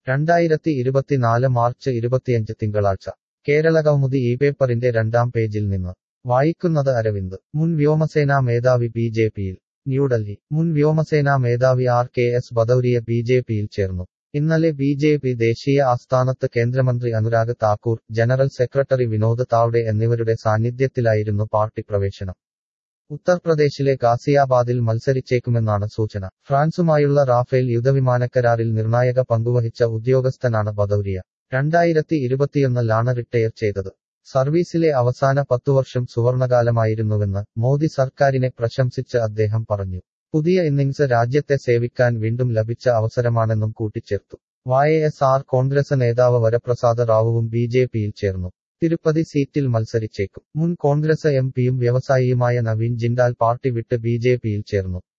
രണ്ടായിരത്തി ഇരുപത്തിനാല് മാർച്ച് ഇരുപത്തിയഞ്ച് തിങ്കളാഴ്ച കേരളകൗമുദി ഈ പേപ്പറിന്റെ രണ്ടാം പേജിൽ നിന്ന് വായിക്കുന്നത് അരവിന്ദ് മുൻ വ്യോമസേനാ മേധാവി ബി ജെ പിയിൽ ന്യൂഡൽഹി മുൻ വ്യോമസേനാ മേധാവി R K S Bhadauria B J പിയിൽ ചേർന്നു ഇന്നലെ ബി ജെ പി ദേശീയ ആസ്ഥാനത്ത് കേന്ദ്രമന്ത്രി അനുരാഗ് താക്കൂർ ജനറൽ സെക്രട്ടറി വിനോദ് താവ്ഡെ എന്നിവരുടെ സാന്നിധ്യത്തിലായിരുന്നു പാർട്ടി പ്രവേശനം ഉത്തർപ്രദേശിലെ ഗാസിയാബാദിൽ മത്സരിച്ചേക്കുമെന്നാണ് സൂചന ഫ്രാൻസുമായുള്ള റാഫേൽ യുദ്ധവിമാനക്കരാറിൽ നിർണായക പങ്കുവഹിച്ച ഉദ്യോഗസ്ഥനാണ് ബദൌരിയ രണ്ടായിരത്തി ഇരുപത്തിയൊന്നിലാണ് റിട്ടയർ ചെയ്തത് സർവീസിലെ അവസാന പത്തുവർഷം സുവർണകാലമായിരുന്നുവെന്ന് മോദി സർക്കാരിനെ പ്രശംസിച്ച് അദ്ദേഹം പറഞ്ഞു പുതിയ ഇന്നിംഗ്സ് രാജ്യത്തെ സേവിക്കാൻ വീണ്ടും ലഭിച്ച അവസരമാണെന്നും കൂട്ടിച്ചേർത്തു വായ എസ് ആർ കോൺഗ്രസ് നേതാവ് വരപ്രസാദ റാവുവും ബി ജെ പിയിൽ ചേർന്നു തിരുപ്പതി സീറ്റിൽ മത്സരിച്ചേക്കും മുൻ കോൺഗ്രസ് എം പിയും വ്യവസായിയുമായ നവീൻ ജിൻഡാൽ പാർട്ടി വിട്ട് ബി ജെ പിയിൽ ചേർന്നു